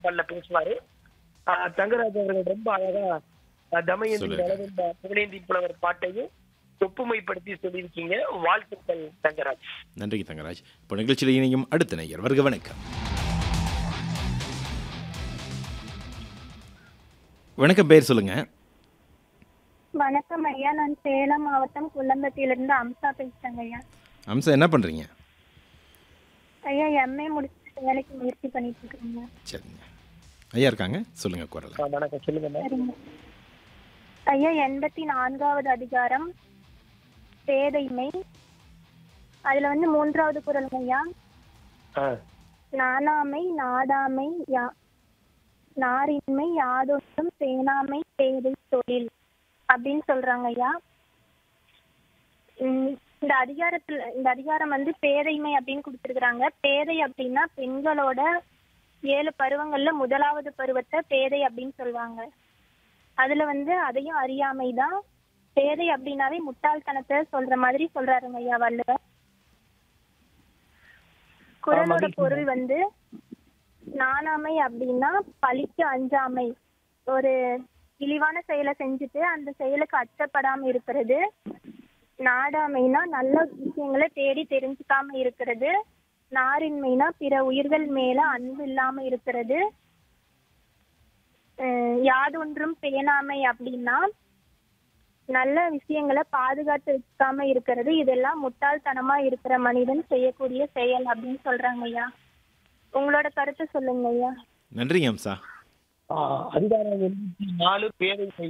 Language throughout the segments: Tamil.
பாடல பேசுவாரு ஆஹ் தங்கராஜ் அவர்கள் ரொம்ப அழகா ஆஹ் தமயந்தி சொல்லுங்க. வளர்ந்த புகழேந்தி புலவர் பாட்டையும் ஒப்புமைப்படுத்தி சொல்லியிருக்கீங்க வாழ்த்துக்கள் தங்கராஜ் நன்றி தங்கராஜ் இப்போ நிகழ்ச்சியில் இணையும் அடுத்த நேயர் வருக வணக்கம் வணக்கம் பேர் சொல்லுங்க வணக்கம் ஐயா நான் சேலம் மாவட்டம் குள்ளம்பட்டியிலிருந்து அம்சா பேசுறேங்க ஐயா அம்சா என்ன பண்றீங்க ஐயா எம்ஏ முடிச்சுட்டு வேலைக்கு முயற்சி பண்ணிட்டு இருக்கேங்க சரிங்க ஐயா இருக்காங்க சொல்லுங்க குரல் ஆஹ் வணக்கம் சொல்லுங்க மேம். சரிங்க ஐயா எண்பத்தி நான்காவது அதிகாரம் பேதைமை அதுல வந்து மூன்றாவது குரல் ஐயா ஆஹ் நாணாமை நாடாமை யா நாரின்மை யாதொன்றும் பேணாமை பேதை தொழில் அப்படின்னு சொல்றாங்க ஐயா உம் இந்த அதிகாரத்துல இந்த அதிகாரம் வந்து பேதைமை அப்படின்னு கொடுத்திருக்கிறாங்க பேதை அப்படின்னா பெண்களோட ஏழு பருவங்கள்ல முதலாவது பருவத்தை பேதை அப்படின்னு சொல்லுவாங்க அதுல வந்து அதையும் அறியாமை தான் பேதை அப்படின்னாவே முட்டாள்தனத்தை சொல்ற மாதிரி சொல்றாருங்க ஐயா வள்ளுவர் குரலோட பொருள் வந்து நாணாமை அப்படின்னா பழிக்கு அஞ்சாமை ஒரு இழிவான செயலை செஞ்சுட்டு அந்த செயலுக்கு அச்சப்படாம இருக்கிறது நாடாமைனா நல்ல விஷயங்களை தேடி தெரிஞ்சுக்காம இருக்கிறது நாரின்மைனா பிற உயிர்கள் மேல அன்பு இல்லாம இருக்கிறது அஹ் யாதொன்றும் பேணாமை அப்படின்னா நல்ல விஷயங்களை பாதுகாத்து வச்சுக்காம இருக்கிறது இதெல்லாம் முட்டாள்தனமா இருக்கிற மனிதன் செய்யக்கூடிய செயல் அப்படின்னு சொல்றாங்க ஐயா உங்களோட கருத்து சொல்லுங்க ஐயா நன்றிங்க அம்சா ஆஹ் அதிகாரம் எண்பத்தி நாலு பேரைமை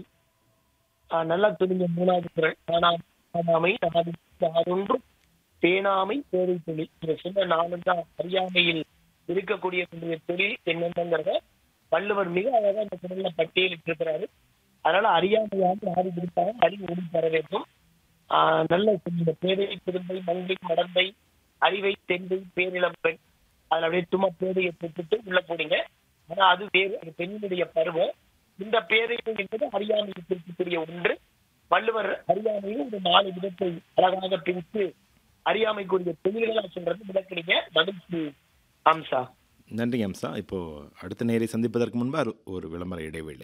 ஆஹ் நல்லா சொல்லுங்க மூணாவது குரல் காணாமை காணாமை நாடு யாதொன்றும் பேணாமை பேரை தொழில் இதை சொன்ன நானும் தான் அறியாமையில் இருக்கக்கூடிய என்னுடைய தொழில் என்னென்னங்கிறத வள்ளுவர் மிக அழகா இந்த குரல்ல பட்டியலிட்டு இருக்கிறாரு அதனால அறியாமையாக யாரு இருப்பாங்க அறிவு ஒளி பெற வேண்டும் ஆஹ் நல்ல சொல்லுங்க பேரை பெருமை மங்கை மடந்தை அறிவை தெந்தை பேரிளம் பெண் அதுல அப்படியே சும்மா பேரையை போட்டுட்டு உள்ள போனீங்க ஆனா அது வேறு அது பெண்ணுடைய பருவம் இந்த பேரை என்பது அறியாமையை குறிக்கக்கூடிய ஒன்று வள்ளுவர் அறியாமையில் ஒரு நாலு விதத்தை அழகாக பிரித்து அறியாமைக்குரிய தொழில்களா சொல்றது விளக்குறீங்க மகிழ்ச்சி அம்சா நன்றிங்க அம்சா இப்போ அடுத்த நேரை சந்திப்பதற்கு முன்பு ஒரு விளம்பர இடைவேளை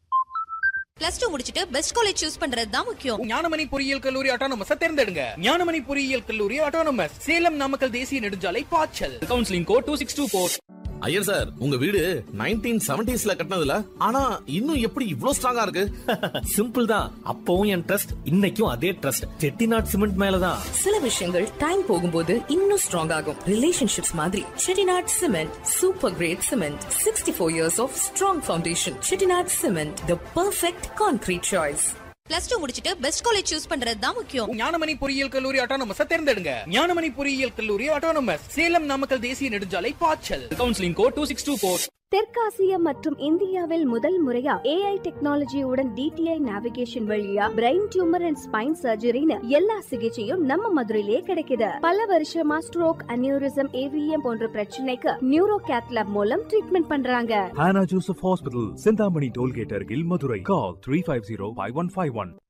பிளஸ் டூ முடிச்சிட்டு பெஸ்ட் காலேஜ் சூஸ் பண்றது தான் முக்கியம் ஞானமணி பொறியியல் கல்லூரி ஆட்டோனமஸ் தேர்ந்தெடுங்க ஞானமணி பொறியியல் கல்லூரி ஆட்டோனமஸ் சேலம் நாமக்கல் தேசிய நெடுஞ்சாலை பாய்ச்சல் counselling code two six two four Iyer sir உங்க வீடு நைன்டீன் செவன்டிஸ்ல கட்டினதுல ஆனா இன்னும் எப்படி இவ்ளோ ஸ்ட்ராங்கா இருக்கு சிம்பிள் தான் அப்பவும் என் ட்ரஸ்ட் இன்னைக்கும் அதே ட்ரஸ்ட் செட்டிநாட் சிமெண்ட் மேலதான் சில விஷயங்கள் டைம் போகும்போது இன்னும் ஸ்ட்ராங் ஆகும் ரிலேஷன்ஷிப்ஸ் மாதிரி Chettinad cement super great cement sixty four years of strong foundation Chettinad cement the perfect concrete choice plus two முடிச்சிட்டு பெஸ்ட் காலேஜ் சூஸ் பண்றது தான் முக்கியம் ஞானமணி பொறியியல் கல்லூரி ஆட்டோனமஸ் தேர்ந்தெடுங்க ஞானமணி பொறியியல் கல்லூரி ஆட்டோனமஸ் சேலம் நாமக்கல் தேசிய நெடுஞ்சாலை பாய்ச்சல் counselling code two six two four தெற்காசியா மற்றும் இந்தியாவில் முதல் முறையா ஏஐ டெக்னாலஜியுடன் டிடிஐ நேவிகேஷன் வழியா பிரெயின் டியூமர் அண்ட் ஸ்பைன் சர்ஜரின்னு எல்லா சிகிச்சையும் நம்ம மதுரையிலே கிடைக்குது பல வருஷமா ஸ்ட்ரோக் அனியூரிசம் ஏவிஎம் போன்ற பிரச்சனைக்கு நியூரோ கேத்லாப் மூலம் ட்ரீட்மெண்ட் பண்றாங்க Hannah Joseph Hospital, Sindhamani Tollgate, Argil, Madurai. Call 350 5151.